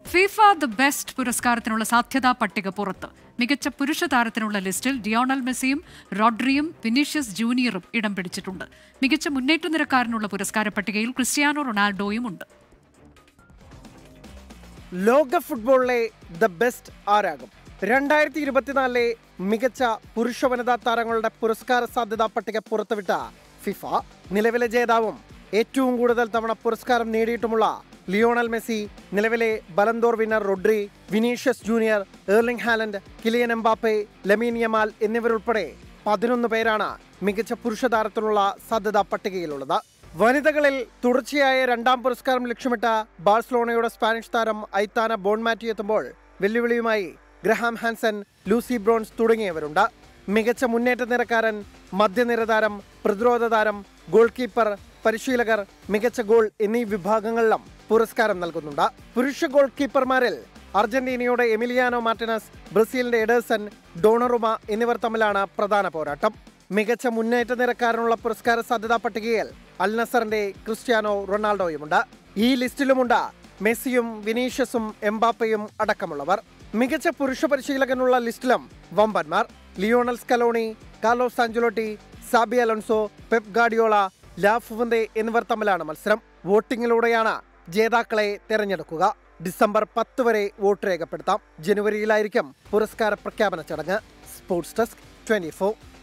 FIFA the best പുരസ്കാരത്തിനുള്ള സാധ്യതാ പട്ടിക പുറത്ത് മികച്ച പുരുഷ താരത്തിനുള്ള ലിസ്റ്റിൽ ഡിയോണൽ മെസ്സിയും റോഡ്രിയും വിനീഷ്യസ് ജൂനിയറും ഇടം പിടിച്ചിട്ടുണ്ട് മികച്ച മുന്നേറ്റ നിരക്കാരനുള്ള പുരസ്കാര പട്ടികയിൽ ക്രിസ്ത്യാനോ റൊണാൾഡോയും ഉണ്ട് ലോക ഫുട്ബോളിലെ ദ ബെസ്റ്റ് ആരാകും രണ്ടായിരത്തി ഇരുപത്തിനാലിലെ മികച്ച പുരുഷ വനിതാ താരങ്ങളുടെ പുരസ്കാര സാധ്യതാ പട്ടിക പുറത്തുവിട്ട ഫിഫ നിലവിലെ ജേതാവും ഏറ്റവും കൂടുതൽ തവണ പുരസ്കാരം നേടിയിട്ടുമുള്ള ലിയോണൽ മെസ്സി നിലവിലെ Ballon d'Or winner Rodri Vinicius junior Erling Haaland Kylian Mbappe Lamine Yamal എന്നിവരുൾപ്പെടെ പതിനൊന്ന് പേരാണ് മികച്ച പുരുഷ താരത്തിനുള്ള സാധ്യതാ പട്ടികയിലുള്ളത് വനിതകളിൽ തുടർച്ചയായ രണ്ടാം പുരസ്കാരം ലക്ഷ്യമിട്ട ബാഴ്സലോണയുടെ സ്പാനിഷ് താരം ഐത്താന ബോൺമാറ്റി എത്തുമ്പോൾ വെല്ലുവിളിയുമായി ഗ്രഹാം ഹാൻസൺ ലൂസി ബ്രോൺസ് തുടങ്ങിയവരുണ്ട് മികച്ച മുന്നേറ്റ നിരക്കാരൻ മധ്യനിര താരം പ്രതിരോധ താരം ഗോൾ കീപ്പർ പരിശീലകർ മികച്ച ഗോൾ എന്നീ വിഭാഗങ്ങളിലും പുരസ്കാരം നൽകുന്നുണ്ട് പുരുഷ ഗോൾ കീപ്പർമാരിൽ അർജന്റീനയുടെ എമിലിയാനോ മാർട്ടിനസ് ബ്രസീലിന്റെ എഡേഴ്സൺ ഡോണറുമ എന്നിവർ തമ്മിലാണ് പ്രധാന പോരാട്ടം മികച്ച മുന്നേറ്റ നിരക്കാരനുള്ള പുരസ്കാര സാധ്യതാ പട്ടികയിൽ അൽ നസറിന്റെ ക്രിസ്ത്യാനോ റൊണാൾഡോയുമുണ്ട് ഈ ലിസ്റ്റിലുമുണ്ട് മെസ്സിയും വിനീഷ്യസും എംബാപ്പയും അടക്കമുള്ളവർ മികച്ച പുരുഷ പരിശീലകനുള്ള ലിസ്റ്റിലും വമ്പന്മാർ Lionel Scaloni Carlos Ancelotti Xabi Alonso Pep Guardiola la Fuente എന്നിവർ തമ്മിലാണ് മത്സരം വോട്ടിങ്ങിലൂടെയാണ് ജേതാക്കളെ തെരഞ്ഞെടുക്കുക ഡിസംബർ പത്ത് വരെ വോട്ട് രേഖപ്പെടുത്താം ജനുവരിയിലായിരിക്കും പുരസ്കാര പ്രഖ്യാപന ചടങ്ങ് സ്പോർട്സ് ഡെസ്ക് ട്വന്റി